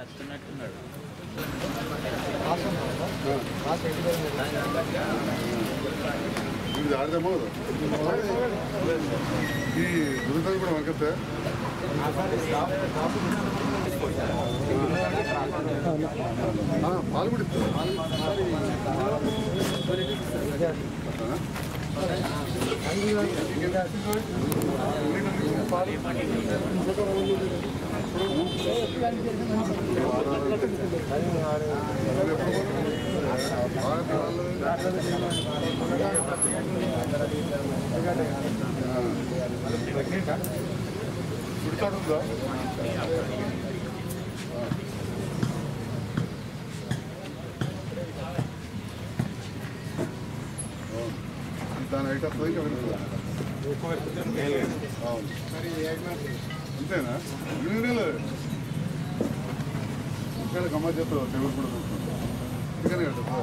వస్తున్నట్టున్నాడు ఇది ఆడదేమో కదా ఈ దురితం కూడా వంకతే పాలు కూడా ఇస్తారా? ఉడతాడుందా దాని హైట్ వస్తుంది ఇంకా పెరుగుతుందా అవును అంతేనా ఎన్ని ఇంకా గమ్మత్ చెప్తావు తెలుగు కూడా చూస్తున్నాం అందుకనే కదా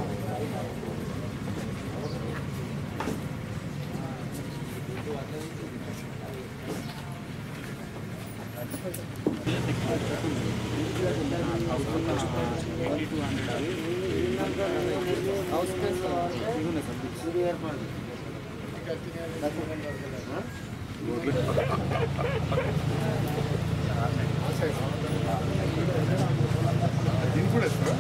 దీన్ని కూడా ఇస్తారా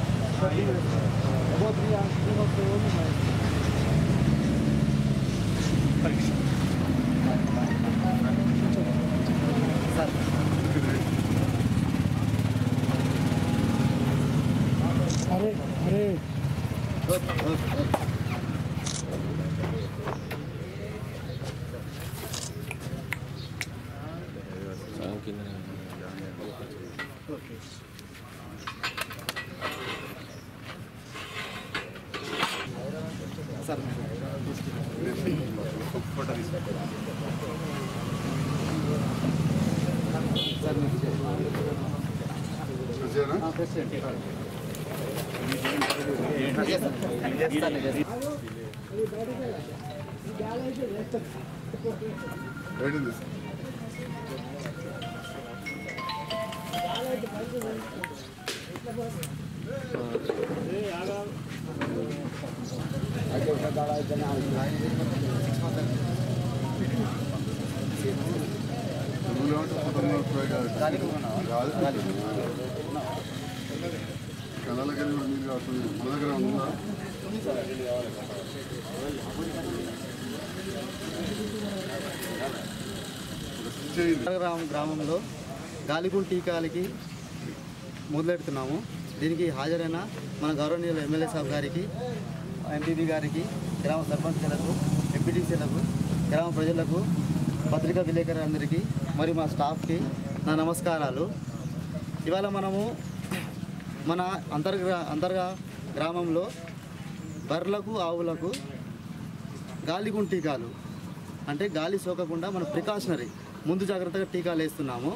వచ్చారా రైట్ ఉంది నువ్వు ఏమంటావు? పొద్దున్న పోయి కాదు. కాదు. కళలకి వెళ్ళి కూడా నీళ్ళు కాస్తుంది మన దగ్గర ఉందా చేయండి గ్రామ గ్రామంలో గాలిగుంట టీకాలకి మొదలెడుతున్నాము దీనికి హాజరైన మన గౌరవనీయులు ఎమ్మెల్యే సాబ్ గారికి ఎంపీపీ గారికి గ్రామ సర్పంచ్లకు ఎంపీటీసీలకు గ్రామ ప్రజలకు పత్రికా విలేకరులందరికీ మరియు మా స్టాఫ్కి నా నమస్కారాలు ఇవాళ మనము మన అంతర్గ్రా అంతర్గా గ్రామంలో బర్రెలకు ఆవులకు గాలిగుంట టీకాలు అంటే గాలి సోకకుండా మన ప్రికాషనరీ ముందు జాగ్రత్తగా టీకాలు వేస్తున్నాము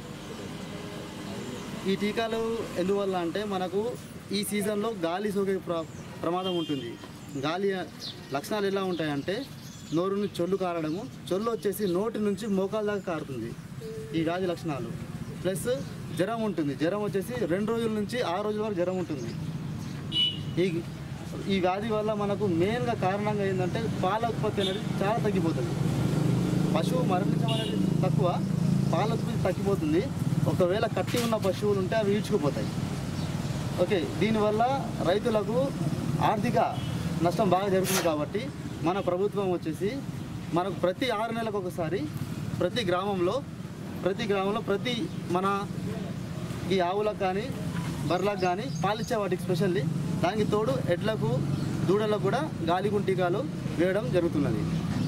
ఈ టీకాలు ఎందువల్ల అంటే మనకు ఈ సీజన్లో గాలి సోకే ప్ర ప్రమాదం ఉంటుంది గాలి లక్షణాలు ఎలా ఉంటాయంటే నోరు నుంచి చొల్లు కారడము చొల్లు వచ్చేసి నోటి నుంచి మోకాల దాకా కారుతుంది ఈ వ్యాధి లక్షణాలు ప్లస్ జ్వరం ఉంటుంది జ్వరం వచ్చేసి రెండు రోజుల నుంచి ఆరు రోజుల వరకు జ్వరం ఉంటుంది ఈ ఈ వ్యాధి వల్ల మనకు మెయిన్గా కారణంగా ఏంటంటే పాల ఉత్పత్తి అనేది చాలా తగ్గిపోతుంది పశువు మరణించడం అనేది తక్కువ పాల ఉత్పత్తి తగ్గిపోతుంది ఒకవేళ కట్టి ఉన్న పశువులు ఉంటే అవి ఈడ్చుకుపోతాయి ఓకే దీనివల్ల రైతులకు ఆర్థిక నష్టం బాగా జరుగుతుంది కాబట్టి మన ప్రభుత్వం వచ్చేసి మనకు ప్రతి ఆరు నెలలకు ఒకసారి ప్రతి గ్రామంలో ప్రతి గ్రామంలో ప్రతి మన ఈ ఆవులకు కానీ బర్రెలకు కానీ పాలిచ్చే వాటికి స్పెషల్లీ దానికి తోడు ఎడ్లకు దూడలకు కూడా గాలిగుం టీకాలు వేయడం జరుగుతున్నది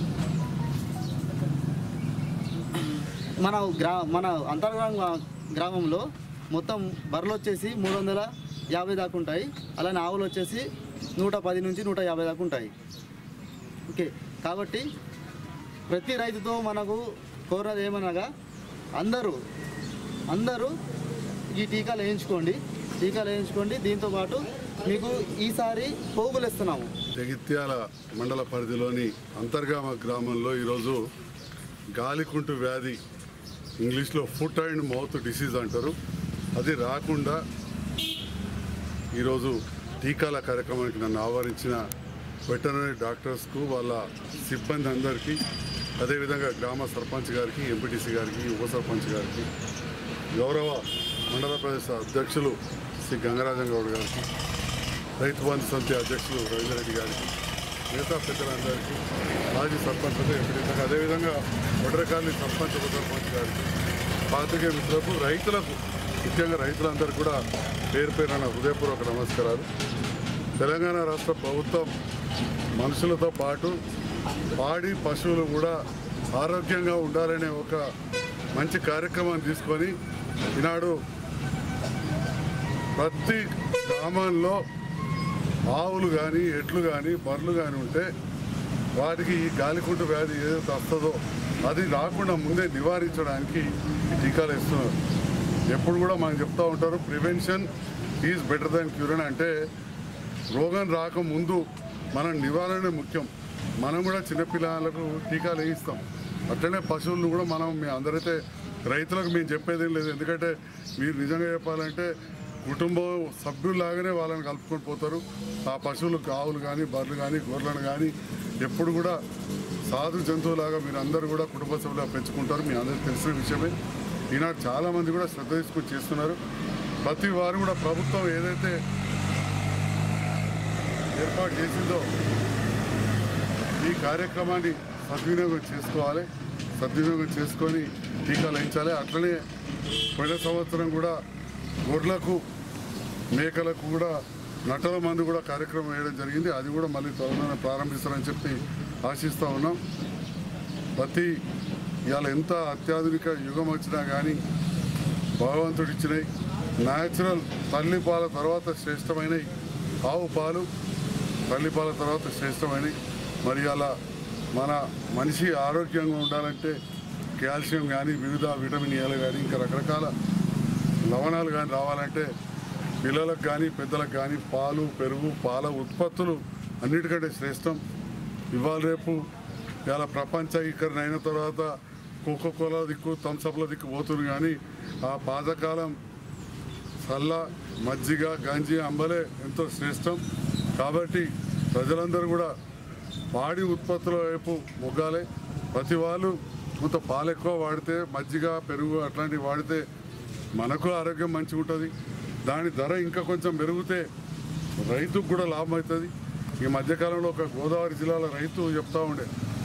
మన గ్రా మన అంతర్గ్రామ గ్రామంలో మొత్తం బర్రెలు వచ్చేసి మూడు వందల యాభై దాకా ఉంటాయి అలానే ఆవులు వచ్చేసి నూట పది నుంచి నూట యాభై దాకా ఉంటాయి ఓకే కాబట్టి ప్రతి రైతుతో మనకు కోరది ఏమనగా అందరూ అందరూ ఈ టీకాలు వేయించుకోండి టీకాలు వేయించుకోండి దీంతో పాటు మీకు ఈసారి పోగులు ఇస్తున్నాము జగిత్యాల మండల పరిధిలోని అంతర్గామ గ్రామంలో ఈరోజు గాలికుంటు వ్యాధి ఇంగ్లీష్లో ఫుట్ అండ్ మౌత్ డిసీజ్ అంటారు అది రాకుండా ఈరోజు టీకాల కార్యక్రమానికి నన్ను ఆహ్వానించిన వెటర్నరీ డాక్టర్స్కు వాళ్ళ సిబ్బంది అందరికీ అదేవిధంగా గ్రామ సర్పంచ్ గారికి ఎంపీటీసీ గారికి ఉప సర్పంచ్ గారికి గౌరవ మండల ప్రదేశ అధ్యక్షులు శ్రీ గంగరాజన్ గౌడ్ గారికి రైతు బంధు సమితి అధ్యక్షులు రవీంద్రెడ్డి గారికి మిగతా పెద్దలందరికీ మాజీ సర్పంచ్లకు ఎంపీటీసీలకు అదేవిధంగా వడ్రకాలి సర్పంచ్ ఉప సర్పంచ్ గారికి పాతికే మిత్రులకు రైతులకు ముఖ్యంగా రైతులందరూ కూడా పేరు పేరున హృదయపూర్వక నమస్కారాలు తెలంగాణ రాష్ట్ర ప్రభుత్వం మనుషులతో పాటు పాడి పశువులు కూడా ఆరోగ్యంగా ఉండాలనే ఒక మంచి కార్యక్రమాన్ని తీసుకొని ఈనాడు ప్రతి గ్రామంలో ఆవులు కానీ ఎడ్లు కానీ బర్రెలు కానీ ఉంటే వాటికి ఈ గాలికుంటు వ్యాధి ఏదైతే వస్తుందో అది రాకుండా ముందే నివారించడానికి ఈ టీకాలు ఇస్తున్నారు ఎప్పుడు కూడా మనం చెప్తూ ఉంటారు prevention is better than cure అని అంటే రోగం రాకముందు మనం నివారణ ముఖ్యం మనం కూడా చిన్నపిల్లలకు టీకాలు వేయిస్తాం అట్లనే పశువులను కూడా మనం మీ అందరైతే రైతులకు మేము చెప్పేది ఏం లేదు ఎందుకంటే మీరు నిజంగా చెప్పాలంటే కుటుంబం సభ్యుల్లాగానే వాళ్ళని కలుపుకొని పోతారు ఆ పశువులు ఆవులు కానీ బర్రెలు కానీ గొర్రెలను కానీ ఎప్పుడు కూడా సాధు జంతువులాగా మీరు అందరూ కూడా కుటుంబ సభ్యులుగా పెంచుకుంటారు మీ అందరికీ తెలిసిన విషయమే ఈనాడు చాలామంది కూడా శ్రద్ధ తీసుకొని చేస్తున్నారు ప్రతి వారు కూడా ప్రభుత్వం ఏదైతే ఏర్పాటు చేసిందో ఈ కార్యక్రమాన్ని సద్వినియోగం చేసుకోవాలి సద్వినియోగం చేసుకొని టీకాలు వేయించాలి అట్లనే పోయిన సంవత్సరం కూడా గొర్రెలకు మేకలకు కూడా నటల మందు కూడా కార్యక్రమం వేయడం జరిగింది అది కూడా మళ్ళీ త్వరలోనే ప్రారంభిస్తారని చెప్పి ఆశిస్తూ ఉన్నాం ప్రతి ఇవాళ ఎంత అత్యాధునిక యుగం వచ్చినా కానీ భగవంతుడు ఇచ్చినాయి న్యాచురల్ తల్లి పాల తర్వాత శ్రేష్టమైనవి ఆవు పాలు తల్లి పాల తర్వాత శ్రేష్టమైనవి మరి అలా మన మనిషి ఆరోగ్యంగా ఉండాలంటే కాల్షియం కానీ వివిధ విటమిన్ ఏలు కానీ ఇంకా రకరకాల లవణాలు కానీ రావాలంటే పిల్లలకు కానీ పెద్దలకు కానీ పాలు పెరుగు పాల ఉత్పత్తులు అన్నిటికంటే శ్రేష్టం ఇవాళ రేపు ఇలా ప్రపంచీకరణ అయిన తర్వాత కోకో కోలా దిక్కు థమ్సప్ల దిక్కు పోతుంది కానీ ఆ పాతకాలం చల్ల మజ్జిగ గంజి అంబలే ఎంతో శ్రేష్టం కాబట్టి ప్రజలందరూ కూడా పాడి ఉత్పత్తుల వైపు మొగ్గాలి ప్రతి వాళ్ళు కొంత పాలు ఎక్కువ వాడితే మజ్జిగ పెరుగు అట్లాంటివి వాడితే మనకు ఆరోగ్యం మంచిగా ఉంటుంది దాని ధర ఇంకా కొంచెం పెరిగితే రైతుకు కూడా లాభం అవుతుంది ఈ మధ్యకాలంలో ఒక గోదావరి జిల్లాలో రైతు చెప్తా ఉండే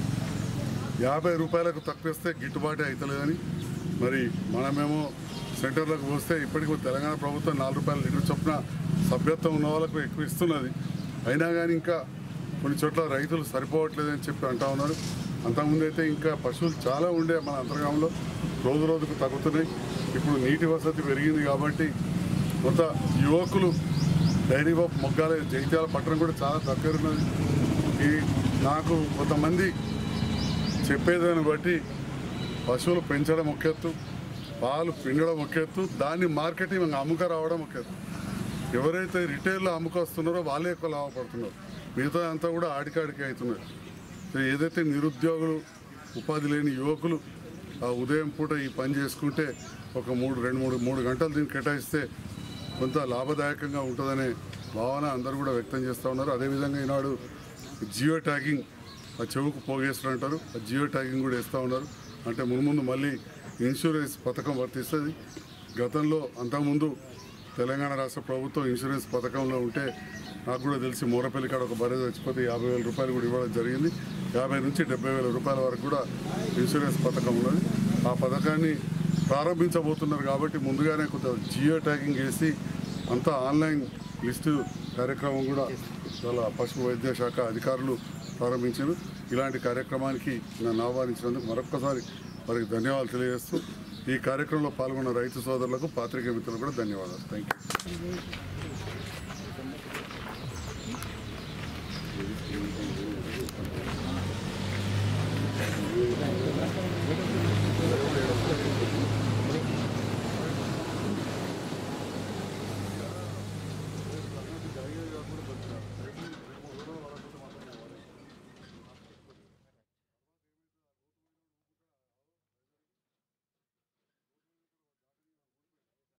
యాభై రూపాయలకు తక్కువిస్తే గిట్టుబాటే అవుతలేదని మరి మనమేమో సెంటర్లకు పోస్తే ఇప్పటికీ తెలంగాణ ప్రభుత్వం నాలుగు రూపాయల లీటర్ చొప్పున సభ్యత్వం ఉన్న వాళ్ళకు ఎక్కువ ఇస్తున్నది అయినా కానీ ఇంకా కొన్ని చోట్ల రైతులు సరిపోవట్లేదని చెప్పి అంటా ఉన్నారు అంతకుముందు అయితే ఇంకా పశువులు చాలా ఉండే మన అంతర్గామంలో రోజు రోజుకు తగ్గుతున్నాయి ఇప్పుడు నీటి వసతి పెరిగింది కాబట్టి కొంత యువకులు డైరీ బాబు మొగ్గాలే జగిత్యాల పట్టణం కూడా చాలా దగ్గర ఉన్నది ఈ నాకు కొంతమంది చెప్పేదాన్ని బట్టి పశువులు పెంచడం ఒక ఎత్తు పాలు పిండడం ఒక ఎత్తు దాన్ని మార్కెటింగ్ అమ్ముక రావడం ఒక ఎత్తు ఎవరైతే రిటైల్లో అమ్ముకొస్తున్నారో వాళ్ళే ఎక్కువ లాభపడుతున్నారు మిగతా అంతా కూడా ఆడికాడికి అవుతున్నారు సో ఏదైతే నిరుద్యోగులు ఉపాధి లేని యువకులు ఆ ఉదయం పూట ఈ పని చేసుకుంటే ఒక మూడు రెండు మూడు మూడు గంటలు దీన్ని కేటాయిస్తే కొంత లాభదాయకంగా ఉంటుందనే భావన అందరూ కూడా వ్యక్తం చేస్తూ ఉన్నారు అదేవిధంగా ఈనాడు జియో ట్యాగింగ్ ఆ చెవుకు పోగేస్తారు అంటారు ఆ జియో ట్యాగింగ్ కూడా వేస్తూ ఉన్నారు అంటే ముందు మళ్ళీ ఇన్సూరెన్స్ పథకం వర్తిస్తుంది గతంలో అంతకుముందు తెలంగాణ రాష్ట్ర ప్రభుత్వం ఇన్సూరెన్స్ పథకంలో ఉంటే నాకు కూడా తెలిసి మూరపల్లి కాడ ఒక బరే చచ్చిపోతే యాభై వేల రూపాయలు కూడా ఇవ్వడం జరిగింది యాభై నుంచి డెబ్బై వేల రూపాయల వరకు కూడా ఇన్సూరెన్స్ పథకం ఉన్నది ఆ పథకాన్ని ప్రారంభించబోతున్నారు కాబట్టి ముందుగానే కొంత జియో ట్యాగింగ్ వేసి అంతా ఆన్లైన్ లిస్టు కార్యక్రమం కూడా చాలా పశు వైద్య శాఖ అధికారులు ప్రారంభించారు ఇలాంటి కార్యక్రమానికి నన్ను ఆహ్వానించినందుకు మరొక్కసారి వారికి ధన్యవాదాలు తెలియజేస్తూ ఈ కార్యక్రమంలో పాల్గొన్న రైతు సోదరులకు పాత్రికేయ మిత్రులకు కూడా ధన్యవాదాలు థ్యాంక్ యూ